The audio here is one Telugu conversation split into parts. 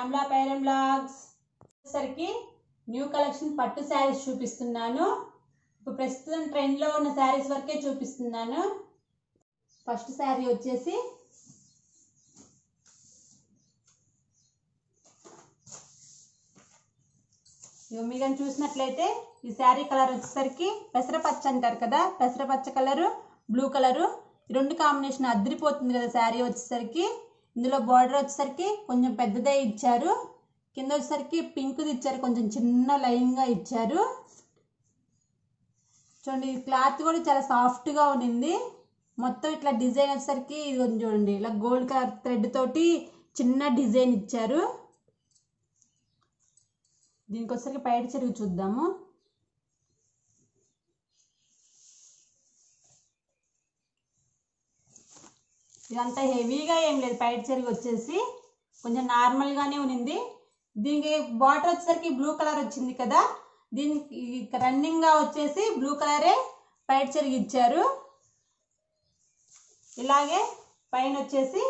శ్యామ్లా పైరం బ్లాగ్స్ వచ్చేసరికి న్యూ కలెక్షన్ పట్టు శారీస్ చూపిస్తున్నాను ఇప్పుడు ప్రస్తుతం ట్రెండ్లో ఉన్న శారీస్ వరకే చూపిస్తున్నాను ఫస్ట్ శారీ వచ్చేసి ఇగో మీరు కానీ చూసినట్లయితే ఈ శారీ కలర్ వచ్చేసరికి పెసరపచ్చ అంటారు కదా పెసరపచ్చ కలరు బ్లూ కలరు ఈ రెండు కాంబినేషన్ అద్దరిపోతుంది కదా శారీ వచ్చేసరికి ఇందులో బార్డర్ వచ్చేసరికి కొంచెం పెద్దదే ఇచ్చారు కింద వచ్చేసరికి పింక్ది ఇచ్చారు కొంచెం చిన్న లైన్గా ఇచ్చారు చూడండి ఈ క్లాత్ కూడా చాలా సాఫ్ట్గా ఉండింది మొత్తం ఇట్లా డిజైన్ వచ్చేసరికి ఇది కొంచెం చూడండి ఇలా గోల్డ్ కలర్ థ్రెడ్ తోటి చిన్న డిజైన్ ఇచ్చారు దీనికి వచ్చేసరికి పైట చెరుగు చూద్దాము ఇదంతా హెవీగా ఏం లేదు పైట చెరుగు వచ్చేసి కొంచెం నార్మల్గానే ఉన్నింది దీనికి బాటర్ వచ్చేసరికి బ్లూ కలర్ వచ్చింది కదా దీనికి రన్నింగ్గా వచ్చేసి బ్లూ కలరే పైట చెరుగు ఇచ్చారు ఇలాగే పైన వచ్చేసి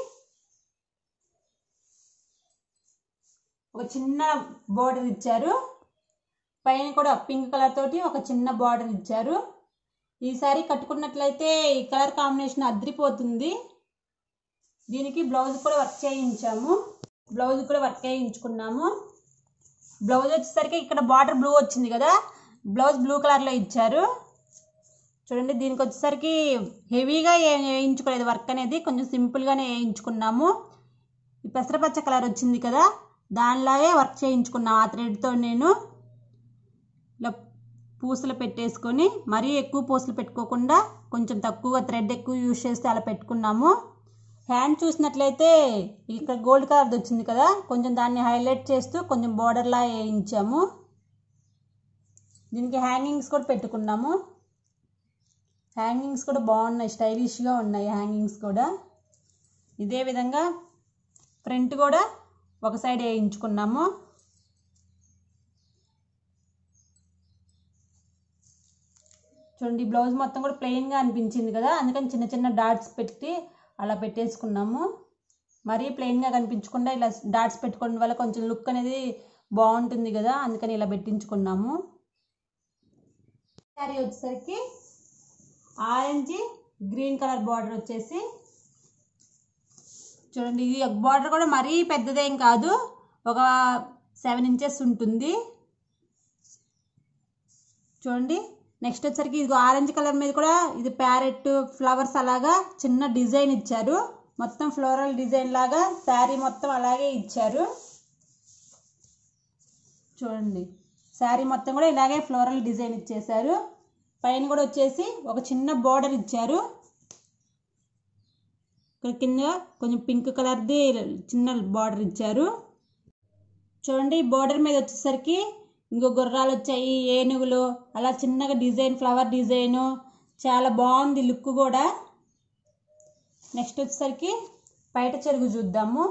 ఒక చిన్న బార్డర్ ఇచ్చారు పైన కూడా పింక్ కలర్ తోటి ఒక చిన్న బార్డర్ ఇచ్చారు ఈ సారీ కట్టుకున్నట్లయితే ఈ కలర్ కాంబినేషన్ అద్రిపోతుంది దీనికి బ్లౌజ్ కూడా వర్క్ చేయించాము బ్లౌజ్ కూడా వర్క్ చేయించుకున్నాము బ్లౌజ్ వచ్చేసరికి ఇక్కడ బార్డర్ బ్లూ వచ్చింది కదా బ్లౌజ్ బ్లూ కలర్లో ఇచ్చారు చూడండి దీనికి వచ్చేసరికి హెవీగా ఏ- వేయించుకోలేదు వర్క్ అనేది కొంచెం సింపుల్గానే వేయించుకున్నాము ఈ పెసరపచ్చ కలర్ వచ్చింది కదా దానిలాగే వర్క్ చేయించుకున్నాను ఆ థ్రెడ్తో నేను ఇలా పూసలు పెట్టేసుకొని మరీ ఎక్కువ పూసలు పెట్టుకోకుండా కొంచెం తక్కువగా థ్రెడ్ ఎక్కువ యూజ్ చేస్తే అలా పెట్టుకున్నాము హ్యాండ్ చూసినట్లయితే ఇక్కడ గోల్డ్ కలర్ వచ్చింది కదా కొంచెం దాన్ని హైలైట్ చేస్తూ కొంచెం బార్డర్లా వేయించాము దీనికి హ్యాంగింగ్స్ కూడా పెట్టుకున్నాము హ్యాంగింగ్స్ కూడా బాగున్నాయి స్టైలిష్గా ఉన్నాయి హ్యాంగింగ్స్ కూడా ఇదే విధంగా ఫ్రంట్ కూడా ఒక సైడ్ వేయించుకున్నాము చూడండి బ్లౌజ్ మొత్తం కూడా ప్లెయిన్గా అనిపించింది కదా అందుకని చిన్న చిన్న డాట్స్ పెట్టి అలా పెట్టేసుకున్నాము మరీ ప్లెయిన్గా కనిపించకుండా ఇలా డాట్స్ పెట్టుకోవడం వల్ల కొంచెం లుక్ అనేది బాగుంటుంది కదా అందుకని ఇలా పెట్టించుకున్నాము శారీ వచ్చేసరికి ఆరెంజ్ గ్రీన్ కలర్ బార్డర్ వచ్చేసి చూడండి ఇది బార్డర్ కూడా మరీ పెద్దదేం కాదు ఒక సెవెన్ ఇంచెస్ ఉంటుంది చూడండి నెక్స్ట్ వచ్చరికి ఇది ఆరెంజ్ కలర్ మీద కూడా ఇది ప్యారెట్ ఫ్లవర్స్ అలాగా చిన్న డిజైన్ ఇచ్చారు మొత్తం ఫ్లోరల్ డిజైన్ లాగా శారీ మొత్తం అలాగే ఇచ్చారు చూడండి శారీ మొత్తం కూడా ఇలాగే ఫ్లోరల్ డిజైన్ ఇచ్చేసారు పైన కూడా వచ్చేసి ఒక చిన్న బార్డర్ ఇచ్చారు ఇక్కడ కింద కొంచెం పింక్ కలర్ది చిన్న బార్డర్ ఇచ్చారు చూడండి బార్డర్ మీద వచ్చేసరికి ఇంకో గుర్రాలు వచ్చాయి ఏనుగులు అలా చిన్నగా డిజైన్ ఫ్లవర్ డిజైను చాలా బాగుంది లుక్ కూడా నెక్స్ట్ వచ్చేసరికి బయట చెరుగు చూద్దాము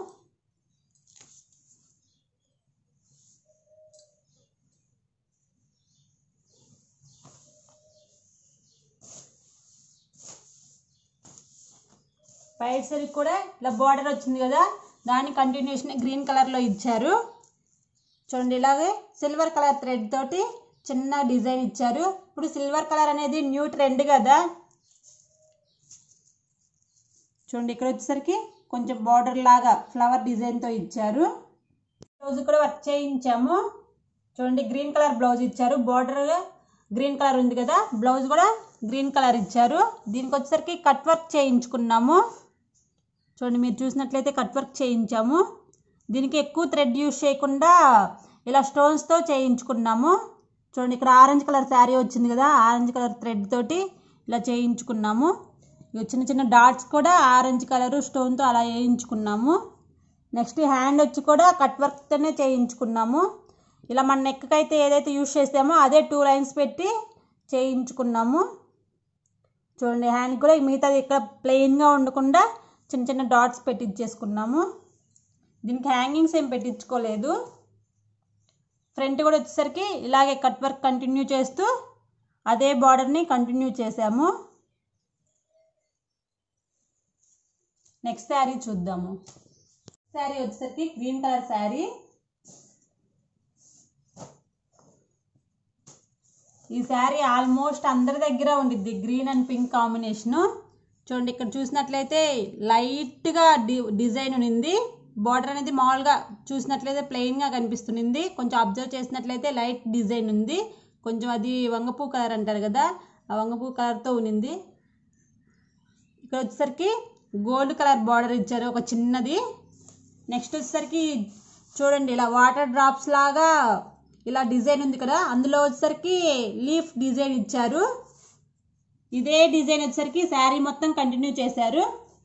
బయట చెరుగు కూడా ఇలా బార్డర్ వచ్చింది కదా దాని కంటిన్యూషన్ గ్రీన్ కలర్లో ఇచ్చారు చూడండి ఇలాగే సిల్వర్ కలర్ థ్రెడ్ తోటి చిన్న డిజైన్ ఇచ్చారు ఇప్పుడు సిల్వర్ కలర్ అనేది న్యూ ట్రెండ్ కదా చూడండి ఇక్కడ వచ్చేసరికి కొంచెం బార్డర్ లాగా ఫ్లవర్ డిజైన్తో ఇచ్చారు బ్లౌజ్ కూడా వర్క్ చేయించాము చూడండి గ్రీన్ కలర్ బ్లౌజ్ ఇచ్చారు బార్డర్ గ్రీన్ కలర్ ఉంది కదా బ్లౌజ్ కూడా గ్రీన్ కలర్ ఇచ్చారు దీనికి వచ్చేసరికి కట్ వర్క్ చేయించుకున్నాము చూడండి మీరు చూసినట్లయితే కట్ వర్క్ చేయించాము దీనికి ఎక్కువ థ్రెడ్ యూస్ చేయకుండా ఇలా స్టోన్స్తో చేయించుకున్నాము చూడండి ఇక్కడ ఆరెంజ్ కలర్ శారీ వచ్చింది కదా ఆరెంజ్ కలర్ థ్రెడ్ తోటి ఇలా చేయించుకున్నాము ఇవి చిన్న చిన్న డాట్స్ కూడా ఆరెంజ్ కలర్ స్టోన్తో అలా వేయించుకున్నాము నెక్స్ట్ హ్యాండ్ వచ్చి కూడా కట్ వర్క్తోనే చేయించుకున్నాము ఇలా మన నెక్కి అయితే ఏదైతే యూస్ చేస్తామో అదే టూ లైన్స్ పెట్టి చేయించుకున్నాము చూడండి హ్యాండ్ కూడా మిగతాది ఇక్కడ ప్లెయిన్గా ఉండకుండా చిన్న చిన్న డాట్స్ పెట్టించేసుకున్నాము దీనికి హ్యాంగింగ్స్ ఏం పెట్టించుకోలేదు ఫ్రంట్ కూడా వచ్చేసరికి ఇలాగే కట్ వర్క్ కంటిన్యూ చేస్తూ అదే బార్డర్ని కంటిన్యూ చేసాము నెక్స్ట్ శారీ చూద్దాము శారీ వచ్చేసరికి గ్రీన్ కలర్ శారీ ఈ శారీ ఆల్మోస్ట్ అందరి దగ్గర ఉండిద్ది గ్రీన్ అండ్ పింక్ కాంబినేషను చూడండి ఇక్కడ చూసినట్లయితే లైట్గా డి డిజైన్ ఉంది బార్డర్ అనేది మామూలుగా చూసినట్లయితే ప్లెయిన్గా కనిపిస్తుంది కొంచెం అబ్జర్వ్ చేసినట్లయితే లైట్ డిజైన్ ఉంది కొంచెం అది వంగపూ కలర్ అంటారు కదా ఆ వంగపూ కలర్తో ఉన్నింది ఇక్కడ వచ్చేసరికి గోల్డ్ కలర్ బార్డర్ ఇచ్చారు ఒక చిన్నది నెక్స్ట్ వచ్చేసరికి చూడండి ఇలా వాటర్ డ్రాప్స్ లాగా ఇలా డిజైన్ ఉంది కదా అందులో వచ్చేసరికి లీఫ్ డిజైన్ ఇచ్చారు ఇదే డిజైన్ వచ్చేసరికి శారీ మొత్తం కంటిన్యూ చేశారు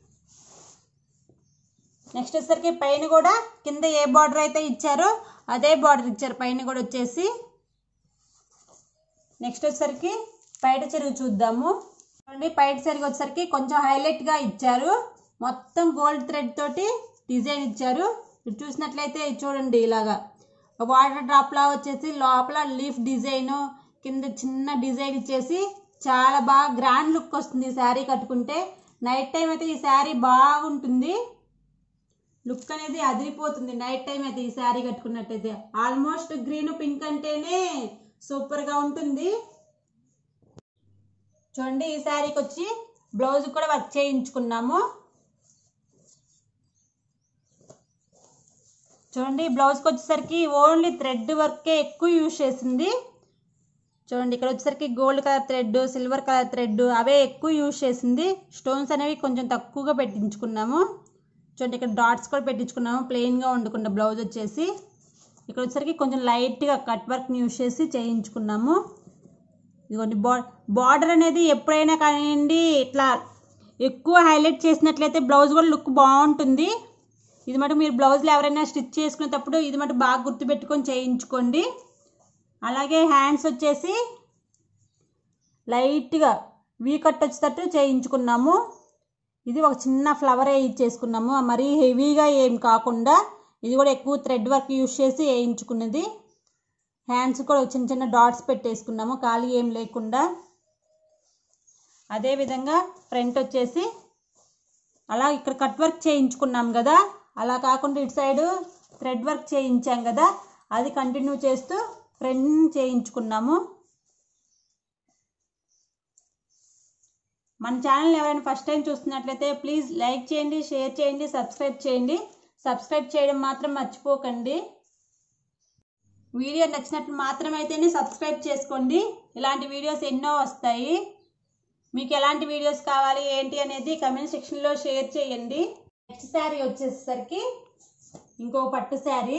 నెక్స్ట్ వచ్చేసరికి పైన కూడా కింద ఏ బార్డర్ అయితే ఇచ్చారో అదే బార్డర్ ఇచ్చారు పైన కూడా వచ్చేసి నెక్స్ట్ వచ్చేసరికి పైట చెరుగు చూద్దాము చూడండి పైట చెరుగు వచ్చేసరికి కొంచెం హైలైట్గా ఇచ్చారు మొత్తం గోల్డ్ థ్రెడ్ తోటి డిజైన్ ఇచ్చారు ఇటు చూసినట్లయితే చూడండి ఇలాగా వాటర్ డ్రాప్ లా వచ్చేసి లోపల లీఫ్ డిజైన్ కింద చిన్న డిజైన్ ఇచ్చేసి చాలా బాగా గ్రాండ్ లుక్ వస్తుంది ఈ శారీ కట్టుకుంటే నైట్ టైం అయితే ఈ శారీ బాగుంటుంది లుక్ అనేది అదిరిపోతుంది నైట్ టైం అయితే ఈ శారీ కట్టుకున్నట్టయితే ఆల్మోస్ట్ గ్రీన్ పింక్ అంటేనే సూపర్గా ఉంటుంది చూడండి ఈ శారీకి వచ్చి బ్లౌజ్ కూడా వర్క్ చేయించుకున్నాము చూడండి బ్లౌజ్కి వచ్చేసరికి ఓన్లీ థ్రెడ్ వర్కే ఎక్కువ యూజ్ చేసింది చూడండి ఇక్కడ వచ్చేసరికి gold colour thread silver colour thread అవే ఎక్కువ యూజ్ చేసింది స్టోన్స్ అనేవి కొంచెం తక్కువగా పెట్టించుకున్నాము చూడండి ఇక్కడ డాట్స్ కూడా పెట్టించుకున్నాము ప్లెయిన్గా వండుకున్న బ్లౌజ్ వచ్చేసి ఇక్కడ వచ్చేసరికి కొంచెం లైట్గా కట్ వర్క్ని యూజ్ చేసి చేయించుకున్నాము ఇదిగోండి బా బార్డర్ అనేది ఎప్పుడైనా కానివ్వండి ఇట్లా ఎక్కువ హైలైట్ చేసినట్లయితే బ్లౌజ్ కూడా లుక్ బాగుంటుంది ఇది మటు మీరు బ్లౌజ్లు ఎవరైనా స్టిచ్ చేసుకునేటప్పుడు ఇది మటు బాగా గుర్తుపెట్టుకొని చేయించుకోండి అలాగే హ్యాండ్స్ వచ్చేసి లైట్గా వీ కట్ వచ్చేటట్టు చేయించుకున్నాము ఇది ఒక చిన్న ఫ్లవరే ఇచ్చేసుకున్నాము మరీ హెవీగా ఏం కాకుండా ఇది కూడా ఎక్కువ థ్రెడ్ వర్క్ యూస్ చేసి వేయించుకున్నది హ్యాండ్స్ కూడా చిన్న చిన్న డాట్స్ పెట్టేసుకున్నాము ఖాళీ ఏం లేకుండా అదేవిధంగా ఫ్రంట్ వచ్చేసి అలా ఇక్కడ కట్ వర్క్ చేయించుకున్నాం కదా అలా కాకుండా ఇటు సైడు థ్రెడ్ వర్క్ చేయించాం కదా అది కంటిన్యూ చేస్తూ ఫ్రంట్ చేయించుకున్నాము మన ఛానల్ ఎవరైనా ఫస్ట్ టైం చూస్తున్నట్లయితే ప్లీజ్ లైక్ చేయండి షేర్ చేయండి సబ్స్క్రైబ్ చేయండి సబ్స్క్రైబ్ చేయడం మాత్రం మర్చిపోకండి వీడియో నచ్చినట్టు మాత్రమైతేనే సబ్స్క్రైబ్ చేసుకోండి ఇలాంటి వీడియోస్ ఎన్నో వస్తాయి మీకు ఎలాంటి వీడియోస్ కావాలి ఏంటి అనేది కమెంట్ సెక్షన్లో షేర్ చేయండి నెక్స్ట్ శారీ వచ్చేసరికి ఇంకో పట్టు శారీ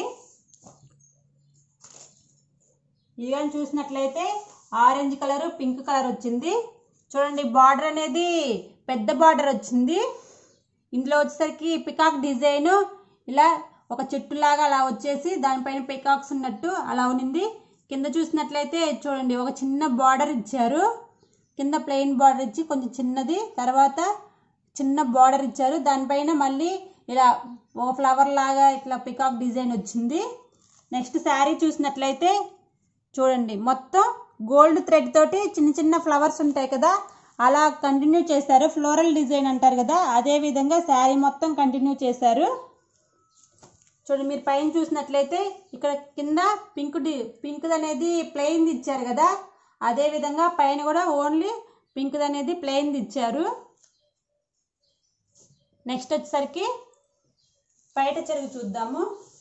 ఇది కానీ చూసినట్లయితే ఆరెంజ్ కలర్ పింక్ కలర్ వచ్చింది చూడండి బార్డర్ అనేది పెద్ద బార్డర్ వచ్చింది ఇందులో వచ్చేసరికి పికాక్ డిజైన్ ఇలా ఒక చెట్టులాగా అలా వచ్చేసి దానిపైన పికాక్స్ ఉన్నట్టు అలా ఉన్నింది కింద చూసినట్లయితే చూడండి ఒక చిన్న బార్డర్ ఇచ్చారు కింద ప్లెయిన్ బార్డర్ ఇచ్చి కొంచెం చిన్నది తర్వాత చిన్న బార్డర్ ఇచ్చారు దానిపైన మళ్ళీ ఇలా ఒక ఫ్లవర్ లాగా ఇట్లా పికాక్ డిజైన్ వచ్చింది నెక్స్ట్ శారీ చూసినట్లయితే చూడండి మొత్తం గోల్డ్ థ్రెడ్ తోటి చిన్న చిన్న ఫ్లవర్స్ ఉంటాయి కదా అలా కంటిన్యూ చేశారు ఫ్లోరల్ డిజైన్ అంటారు కదా అదే విధంగా శారీ మొత్తం కంటిన్యూ చేశారు చూడండి మీరు పైన చూసినట్లయితే ఇక్కడ కింద పింక్ డి పింక్ అనేది ప్లెయిన్ ఇచ్చారు కదా అదే విధంగా పైన కూడా ఓన్లీ పింక్ అనేది ప్లెయిన్ ఇచ్చారు నెక్స్ట్ వచ్చేసరికి బయట చెరుగు చూద్దాము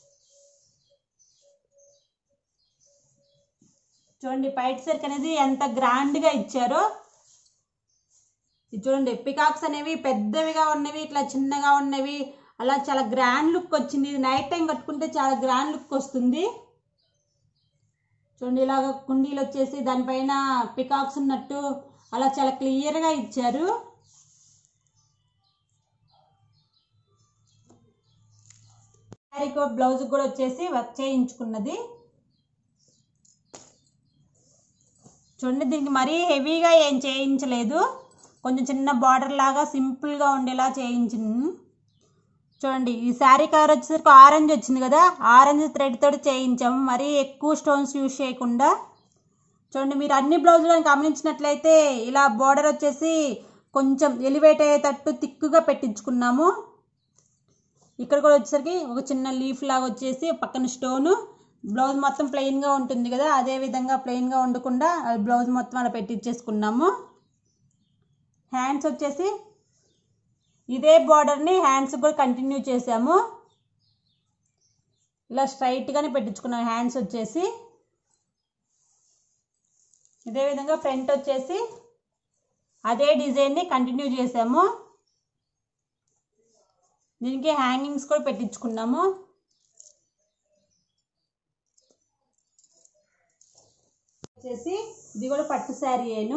చూడండి పైట సెర్క్ అనేది ఎంత గ్రాండ్గా ఇచ్చారో ఇది చూడండి పికాక్స్ అనేవి పెద్దవిగా ఉన్నవి ఇట్లా చిన్నగా ఉన్నవి అలా చాలా గ్రాండ్ లుక్ వచ్చింది ఇది నైట్ టైం కట్టుకుంటే చాలా గ్రాండ్ లుక్ వస్తుంది చూడండి ఇలాగ కుండీలు వచ్చేసి దానిపైన పికాక్స్ ఉన్నట్టు అలా చాలా క్లియర్గా ఇచ్చారు శారీకి బ్లౌజ్ కూడా వచ్చేసి వర్క్ చేయించుకున్నది చూడండి దీనికి మరీ హెవీగా ఏం చేయించలేదు కొంచెం చిన్న బార్డర్ లాగా సింపుల్గా ఉండేలా చేయించింది చూడండి ఈ శారీ కలర్ వచ్చేసరికి ఆరెంజ్ వచ్చింది కదా ఆరెంజ్ థ్రెడ్ తోటి చేయించాము మరీ ఎక్కువ స్టోన్స్ యూజ్ చేయకుండా చూడండి మీరు అన్ని బ్లౌజులను గమనించినట్లయితే ఇలా బార్డర్ వచ్చేసి కొంచెం ఎలివేట్ అయ్యేటట్టు తిక్కుగా పెట్టించుకున్నాము ఇక్కడ కూడా వచ్చేసరికి ఒక చిన్న లీఫ్ లాగా వచ్చేసి పక్కన స్టోను బ్లౌజ్ మొత్తం ప్లెయిన్గా ఉంటుంది కదా అదే విధంగా ప్లెయిన్గా ఉండకుండా బ్లౌజ్ మొత్తం అలా పెట్టించేసుకున్నాము హ్యాండ్స్ వచ్చేసి ఇదే బార్డర్ని హ్యాండ్స్ కూడా కంటిన్యూ చేసాము ఇలా స్ట్రైట్గానే పెట్టించుకున్నాం హ్యాండ్స్ వచ్చేసి ఇదే విధంగా ఫ్రంట్ వచ్చేసి అదే డిజైన్ని కంటిన్యూ చేసాము దీనికి హ్యాంగింగ్స్ కూడా పెట్టించుకున్నాము వచ్చేసి ఇది కూడా పట్టు శారీ ఏను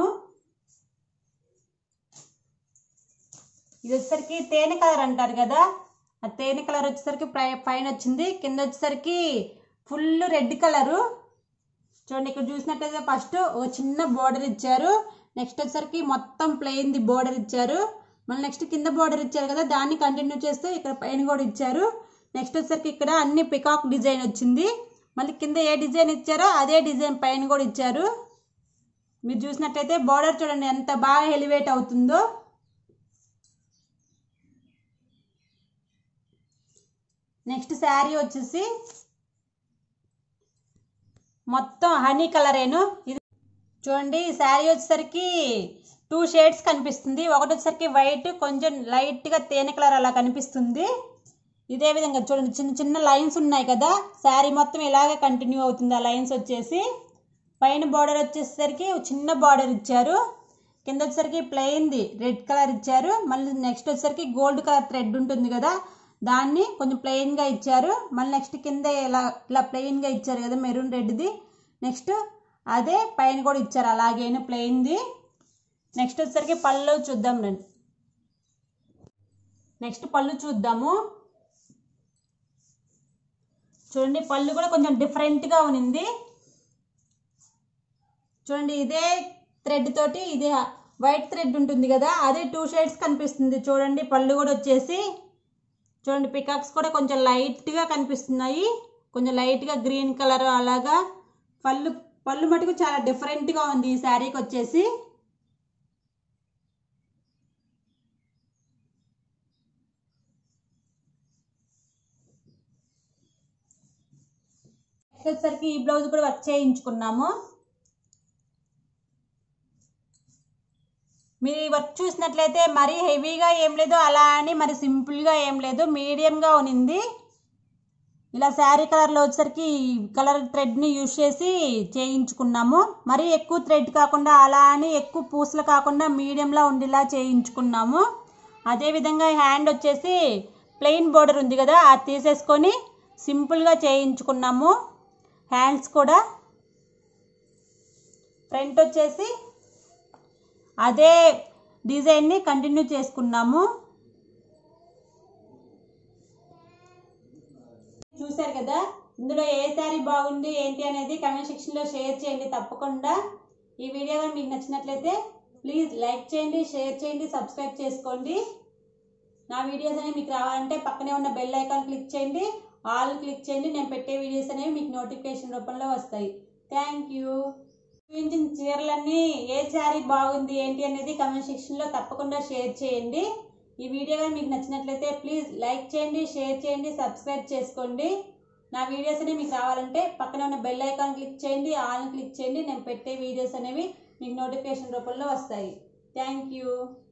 ఇది వచ్చేసరికి తేనె కలర్ అంటారు కదా ఆ తేనె కలర్ వచ్చేసరికి పై- పైన వచ్చింది కింద వచ్చేసరికి ఫుల్ రెడ్ కలరు చూడండి ఇక్కడ చూసినట్లయితే ఫస్ట్ ఒక చిన్న బోర్డర్ ఇచ్చారు నెక్స్ట్ వచ్చేసరికి మొత్తం ప్లెయిన్ది బోర్డర్ ఇచ్చారు మళ్ళీ నెక్స్ట్ కింద బోర్డర్ ఇచ్చారు కదా దాన్ని కంటిన్యూ చేస్తూ ఇక్కడ పైన కూడా ఇచ్చారు నెక్స్ట్ వచ్చేసరికి ఇక్కడ అన్ని పికాక్ డిజైన్ వచ్చింది మళ్ళీ కింద ఏ డిజైన్ ఇచ్చారో అదే డిజైన్ పైన కూడా ఇచ్చారు మీరు చూసినట్లయితే బోర్డర్ చూడండి ఎంత బాగా ఎలివేట్ అవుతుందో నెక్స్ట్ శారీ వచ్చేసి మొత్తం హనీ కలరేను ఇది చూడండి ఈ శారీ వచ్చేసరికి టూ షేడ్స్ కనిపిస్తుంది ఒకటి వచ్చేసరికి వైట్ కొంచెం లైట్గా తేనె కలర్ అలా కనిపిస్తుంది ఇదే విధంగా చూడండి చిన్న చిన్న లైన్స్ ఉన్నాయి కదా శారీ మొత్తం ఇలాగే కంటిన్యూ అవుతుంది ఆ లైన్స్ వచ్చేసి పైన బార్డర్ వచ్చేసరికి చిన్న బార్డర్ ఇచ్చారు కింద వచ్చేసరికి ప్లెయిన్ది రెడ్ కలర్ ఇచ్చారు మళ్ళీ నెక్స్ట్ వచ్చేసరికి గోల్డ్ కలర్ థ్రెడ్ ఉంటుంది కదా దాన్ని కొంచెం ప్లెయిన్గా ఇచ్చారు మళ్ళీ నెక్స్ట్ కింద ఇలా ఇలా ప్లెయిన్గా ఇచ్చారు కదా మెరూన్ రెడ్ది నెక్స్ట్ అదే పైన కూడా ఇచ్చారు అలాగేను ప్లెయిన్ది నెక్స్ట్ వచ్చేసరికి పళ్ళు చూద్దాం రండి నెక్స్ట్ పళ్ళు చూద్దాము చూడండి పళ్ళు కూడా కొంచెం డిఫరెంట్గా ఉంది చూడండి ఇదే థ్రెడ్ తోటి ఇది వైట్ థ్రెడ్ ఉంటుంది కదా అదే టూ షేడ్స్ కనిపిస్తుంది చూడండి పళ్ళు కూడా వచ్చేసి చూడండి పికాక్స్ కూడా కొంచెం లైట్గా కనిపిస్తున్నాయి కొంచెం లైట్గా గ్రీన్ కలర్ అలాగా పళ్ళు పళ్ళు మటుకు చాలా డిఫరెంట్గా ఉంది ఈ శారీకి వచ్చేసి వచ్చేసరికి ఈ బ్లౌజ్ కూడా వర్క్ చేయించుకున్నాము మీరు ఈ వర్క్ చూసినట్లయితే మరీ హెవీగా ఏం లేదు అలా అని మరి సింపుల్గా ఏం లేదు మీడియంగా ఉనింది ఇలా శారీ కలర్లో వచ్చేసరికి కలర్ థ్రెడ్ని యూజ్ చేసి చేయించుకున్నాము మరీ ఎక్కువ థ్రెడ్ కాకుండా అలా అని ఎక్కువ పూసలు కాకుండా మీడియంలో ఉండేలా చేయించుకున్నాము అదేవిధంగా హ్యాండ్ వచ్చేసి ప్లెయిన్ బోర్డర్ ఉంది కదా అది తీసేసుకొని సింపుల్గా చేయించుకున్నాము హ్యాండ్స్ కూడా ఫ్రంట్ వచ్చేసి అదే డిజైన్ని కంటిన్యూ చేసుకున్నాము చూశారు కదా ఇందులో ఏ శారీ బాగుంది ఏంటి అనేది కమెంట్ సెక్షన్లో షేర్ చేయండి తప్పకుండా ఈ వీడియో కానీ మీకు నచ్చినట్లయితే ప్లీజ్ లైక్ చేయండి షేర్ చేయండి సబ్స్క్రైబ్ చేసుకోండి నా వీడియోస్ అనేవి మీకు రావాలంటే పక్కనే ఉన్న బెల్ ఐకాన్ క్లిక్ చేయండి ఆల్ క్లిక్ చేయండి నేను పెట్టే వీడియోస్ అనేవి మీకు నోటిఫికేషన్ రూపంలో వస్తాయి థ్యాంక్ యూ చూపించిన చీరలన్నీ ఏ శారీ బాగుంది ఏంటి అనేది కమెంట్ సెక్షన్లో తప్పకుండా షేర్ చేయండి ఈ వీడియో కానీ మీకు నచ్చినట్లయితే ప్లీజ్ లైక్ చేయండి షేర్ చేయండి సబ్స్క్రైబ్ చేసుకోండి నా వీడియోస్ అనేవి మీకు రావాలంటే పక్కన ఉన్న బెల్ ఐకాన్ క్లిక్ చేయండి ఆల్ క్లిక్ చేయండి నేను పెట్టే వీడియోస్ అనేవి మీకు నోటిఫికేషన్ రూపంలో వస్తాయి థ్యాంక్ యూ